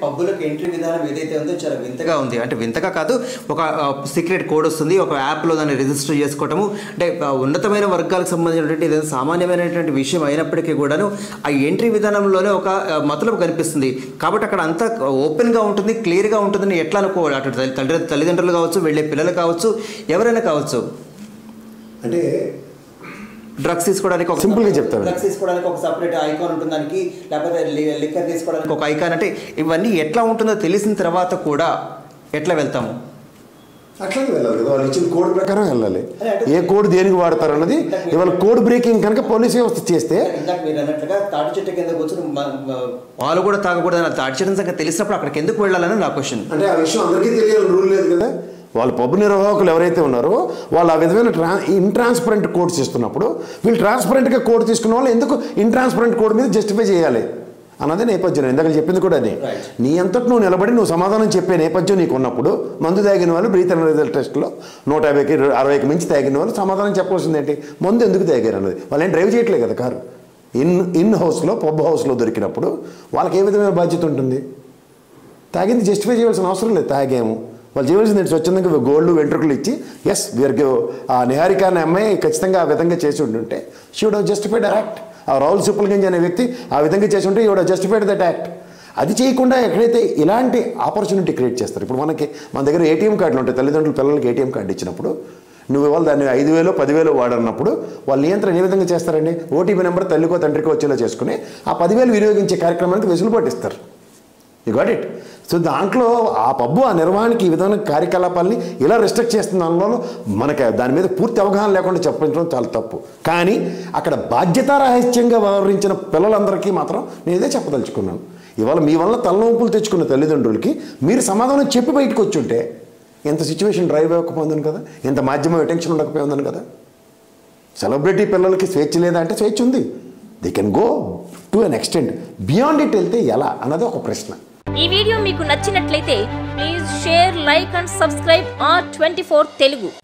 పబ్బులకు entry విధానం ఏదైతే ఉందో చాలా వింతగా ఉంది అంటే వింతగా కాదు ఒక సీక్రెట్ కోడ్ వస్తుంది ఒక యాప్లో దాన్ని రిజిస్టర్ చేసుకోవటము అంటే ఆ, ఉన్నతమైన వర్గాలకు సంబంధించినటువంటి ఏదైనా సామాన్యమైనటువంటి విషయం అయినప్పటికీ కూడాను ఆ ఎంట్రీ విధానంలోనే ఒక ఆ, మతలబు కనిపిస్తుంది కాబట్టి అక్కడ అంతా ఓపెన్గా ఉంటుంది క్లియర్గా ఉంటుందని ఎట్లా అనుకోవాలి అటు తల్లి తల్లి- తల్లిదండ్రులు కావచ్చు వెళ్ళే పిల్లలు కావచ్చు ఎవరైనా కావచ్చు అంటే డ్రగ్స్ తీసుకోవడానికి ఒక Simple గా చెప్తాను. డ్రగ్స్ తీసుకోవడానికి ఒక సపరేట్ ఐకాన్ ఉంటుంది దానికి లేకపోతే లి- లిక్కర్ తీసుకోవడానికి ఒక ఐకాన్ అంటే ఇవన్నీ ఎట్లా ఉంటుందో తెలిసిన తర్వాత కూడా ఎట్లా వెళ్తాము అట్లాగే వెళ్ళాలి కదా వాళ్ళు ఇచ్చిన కోడ్ ప్రకారం వెళ్ళాలి అదే అంటే- ఏ కోడ్ దేనికి వాడతారు అన్నది ఇవాళ కోడ్ బ్రేకింగ్ కనుక పోలీస్ వ్యవస్థ చేస్తే ఇందాక మీరు అన్నట్లుగా తాటి చెట్టు కింద కూర్చొని మ- మ- పాలు కూడా తాగకూడదు అని తాటి చెట్టు సంగతి తెలిసినప్పుడు అక్కడికి ఎందుకు వెళ్ళాలని నా క్వశ్చన్ అంటే ఆ విషయం అందరికీ తెలియాలని రూల్ లేదు కదా వాళ్ళ పబ్బు నిర్వాహకులు ఎవరైతే ఉన్నారో వాళ్ళు ఆ విధమైన ట్రా ఇన్ట్రాన్స్పరెంట్ కోడ్స్ ఇస్తున్నప్పుడు వీళ్ళు ట్రాన్స్పరెంట్గా కోడ్ తీసుకున్న వాళ్ళు ఎందుకు ఇన్ట్రాన్స్పరెంట్ కోడ్ మీద జస్టిఫై చేయాలి అన్నదే నేపథ్యం ఇందాక చెప్పింది కూడా అదే Right. నీ అంతటి నువ్వు నిలబడి నువ్వు సమాధానం చెప్పే నేపథ్యం నీకు ఉన్నప్పుడు మందు తాగిన వాళ్ళు బ్రీత్ అండ్ రిజల్ట్ టెస్ట్లో నూట యాభైకి అరవైకి మించి తాగిన వాళ్ళు సమాధానం చెప్పవలసింది ఏంటి మందు ఎందుకు తాగారు అన్నది వాళ్ళు ఏం డ్రైవ్ చేయట్లేదు కదా కారు ఇన్ ఇన్ హౌస్లో పబ్ హౌస్లో దొరికినప్పుడు వాళ్ళకి ఏ విధమైన బాధ్యత ఉంటుంది తాగింది జస్టిఫై చేయాల్సిన అవసరం లేదు తాగాము వాళ్ళు చేయవలసింది ఏంటి? స్వచ్ఛందంగా గోల్డ్ వెంట్రుకలు ఇచ్చి ఎస్ వీఆర్ ఆ నిహారిక అనే అమ్మాయి ఖచ్చితంగా ఆ విధంగా చేసి ఉంటుంటే షీవుడ్ జస్టిఫైడ్ యాక్ట్ ఆ రాహుల్ సుప్లగంజ్ అనే వ్యక్తి ఆ విధంగా చేసి ఉంటే ఈవిడ జస్టిఫైడ్ దట్ యాక్ట్ అది చేయకుండా ఎక్కడైతే ఇలాంటి ఆపర్చునిటీ క్రియేట్ చేస్తారు ఇప్పుడు మనకి మన దగ్గర ఏటీఎం కార్డులు ఉంటాయి తల్లిదండ్రులు పిల్లలకి ఏటీఎం కార్డు ఇచ్చినప్పుడు నువ్వు ఇవాళ దాన్ని ఐదు వేలు పదివేలు వాడన్నప్పుడు వాళ్ళు నియంత్రణ ఏ విధంగా చేస్తారండి ఓటీపీ నెంబర్ తల్లికో తండ్రికో వచ్చేలా చేసుకుని ఆ పదివేలు వినియోగించే కార్యక్రమానికి వెసులుబాటు ఇస్తారు యు గాట్ ఇట్ సో దాంట్లో ఆ పబ్బు ఆ నిర్వహణకి ఈ విధమైన కార్యకలాపాలని ఇలా రెస్ట్రిక్ట్ చేస్తున్న దానిలో మనకి దాని మీద పూర్తి అవగాహన లేకుండా చెప్పించడం చాలా తప్పు కానీ అక్కడ బాధ్యతారాహిత్యంగా వ్యవహరించిన పిల్లలందరికీ మాత్రం నేను ఇదే చెప్పదలుచుకున్నాను ఇవాళ మీ వల్ల తలనొప్పులు తెచ్చుకున్న తల్లిదండ్రులకి మీరు సమాధానం చెప్పి బయటకు వచ్చి ఉంటే ఎంత సిచ్యువేషన్ డ్రైవ్ అవ్వకపోయిందని కదా ఎంత మాధ్యమం అటెన్షన్ ఉండకపోయిందని కదా సెలబ్రిటీ పిల్లలకి స్వేచ్ఛ లేదా అంటే స్వేచ్ఛ ఉంది they can go to an extent beyond it వెళ్తే ఎలా అన్నది ఒక ప్రశ్న ఈ వీడియో మీకు నచ్చినట్లయితే please share like and subscribe R twenty Telugu